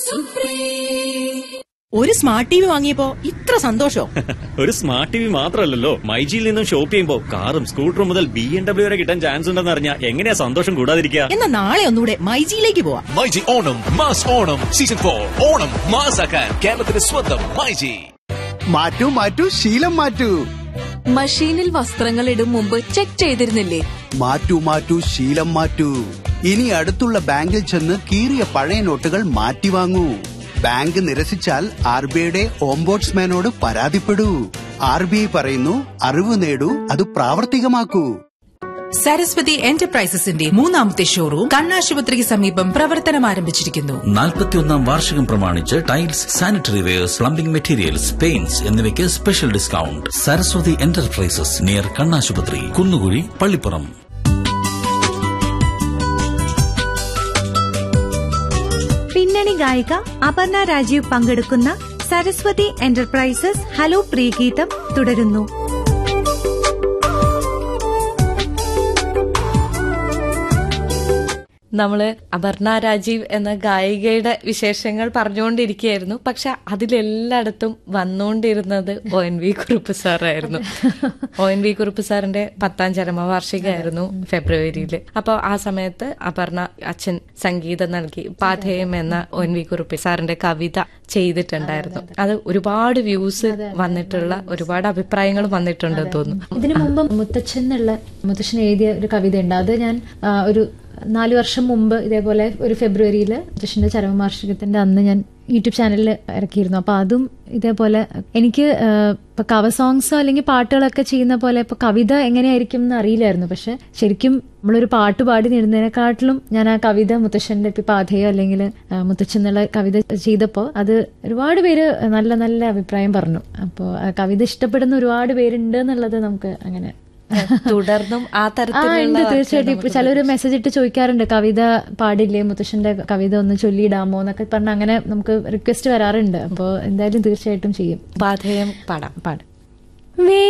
ഒരു smart T V വാങ്ങിയപ്പോ ഇത്ര സന്തോഷോ ഒരു സ്മാർട്ട് ടി വി മാത്രമല്ലല്ലോ മൈജിയിൽ നിന്നും ഷോപ്പ് ചെയ്യുമ്പോൾ കാറും സ്കൂട്ടറും മുതൽ ബി എം ഡബ്ല്യു വരെ കിട്ടാൻ ചാൻസ് ഉണ്ടെന്ന് അറിഞ്ഞാൽ എങ്ങനെയാ സന്തോഷം കൂടാതിരിക്കുക എന്നാ നാളെ ഒന്നുകൂടെ മൈജിയിലേക്ക് പോവാം myG Onam mass Onam season for Onam മാസാക്കാൻ കേരളത്തിന്റെ സ്വന്തം മൈജി മാറ്റൂ മാറ്റൂ ശീലം മാറ്റൂ മഷീനിൽ വസ്ത്രങ്ങൾ ഇടും മുമ്പ് ചെക്ക് ചെയ്തിരുന്നില്ലേ മാറ്റൂ മാറ്റൂ ശീലം മാറ്റൂ ഇനി അടുത്തുള്ള ബാങ്കിൽ ചെന്ന് കീറിയ പഴയ നോട്ടുകൾ മാറ്റി വാങ്ങൂ ബാങ്ക് നിരസിച്ചാൽ ആർ ബി ഐയുടെ ഓംബോട്സ്മാനോട് പരാതിപ്പെടൂ ആർ ബി ഐ പറയുന്നു അറിവ് നേടൂ അത് പ്രാവർത്തികമാക്കൂ സരസ്വതി എന്റർപ്രൈസസിന്റെ മൂന്നാമത്തെ ഷോറൂം കണ്ണാശുപത്രിക്ക് സമീപം പ്രവർത്തനം ആരംഭിച്ചിരിക്കുന്നു നാൽപ്പത്തിയൊന്നാം വാർഷികം പ്രമാണിച്ച് tiles sanitary wares plumbing materials paints എന്നിവയ്ക്ക് special discount Saraswathi enterprises near കണ്ണാശുപത്രി കുന്നുകുഴി പള്ളിപ്പുറം പിന്നണി ഗായിക അപർണ രാജീവ് പങ്കെടുക്കുന്ന സരസ്വതി എന്റർപ്രൈസസ് ഹലോ പ്രിയഗീതം തുടരുന്നു നമ്മള് അപർണ രാജീവ് എന്ന ഗായികയുടെ വിശേഷങ്ങൾ പറഞ്ഞുകൊണ്ടിരിക്കുകയായിരുന്നു പക്ഷെ അതിലെല്ലായിടത്തും വന്നുകൊണ്ടിരുന്നത് ഒ എൻ വി കുറുപ്പ് സാറായിരുന്നു ഒ എൻ വി കുറുപ്പ് സാറിന്റെ പത്താം ചരമവാർഷികമായിരുന്നു ഫെബ്രുവരിയിൽ അപ്പോൾ ആ സമയത്ത് അപർണ അച്ഛൻ സംഗീതം നൽകി പാഥേയം എന്ന ഒ എൻ വി കുറുപ്പ് സാറിന്റെ കവിത ചെയ്തിട്ടുണ്ടായിരുന്നു അത് ഒരുപാട് വ്യൂസ് വന്നിട്ടുള്ള ഒരുപാട് അഭിപ്രായങ്ങൾ വന്നിട്ടുണ്ടെന്ന് തോന്നുന്നു ഇതിനു മുമ്പ് മുത്തച്ഛൻ എന്നുള്ള മുത്തച്ഛൻ എഴുതിയ ഒരു കവിതയുണ്ട് അത് ഞാൻ ആ, ഒരു നാല് വർഷം മുമ്പ് ഇതേപോലെ ഒരു ഫെബ്രുവരിയിൽ മുത്തച്ഛന്റെ ചരമവാർഷികത്തിന്റെ അന്ന് ഞാൻ യൂട്യൂബ് ചാനലിൽ ഇറക്കിയിരുന്നു അപ്പൊ അതും ഇതേപോലെ എനിക്ക് ആ, ഇപ്പൊ കവർ സോങ്സോ അല്ലെങ്കിൽ പാട്ടുകളൊക്കെ ചെയ്യുന്ന പോലെ ഇപ്പൊ കവിത എങ്ങനെയായിരിക്കും എന്ന് അറിയില്ലായിരുന്നു പക്ഷെ ശരിക്കും നമ്മളൊരു പാട്ട് പാടി നേടുന്നതിനെക്കാട്ടിലും ഞാൻ ആ കവിത മുത്തശ്ശന്റെ ഇപ്പൊ പാതയോ അല്ലെങ്കിൽ ആ, മുത്തച്ഛൻ എന്നുള്ള കവിത ചെയ്തപ്പോൾ അത് ഒരുപാട് പേര് നല്ല നല്ല അഭിപ്രായം പറഞ്ഞു അപ്പോൾ ആ കവിത ഇഷ്ടപ്പെടുന്ന ഒരുപാട് പേരുണ്ട് എന്നുള്ളത് നമുക്ക് അങ്ങനെ തുടർന്നും ആ ആ ഉണ്ട് തരത്തിലുള്ള തീർച്ചയായിട്ടും ഇപ്പൊ ചിലര് മെസ്സേജ് ഇട്ട് ചോദിക്കാറുണ്ട് കവിത പാടില്ലേ മുത്തശ്ശന്റെ കവിത ഒന്ന് ചൊല്ലിയിടാമോ എന്നൊക്കെ പറഞ്ഞ് അങ്ങനെ നമുക്ക് റിക്വസ്റ്റ് വരാറുണ്ട് അപ്പോൾ എന്തായാലും തീർച്ചയായിട്ടും ചെയ്യും പാഥേയം പാടാം പാടും വേ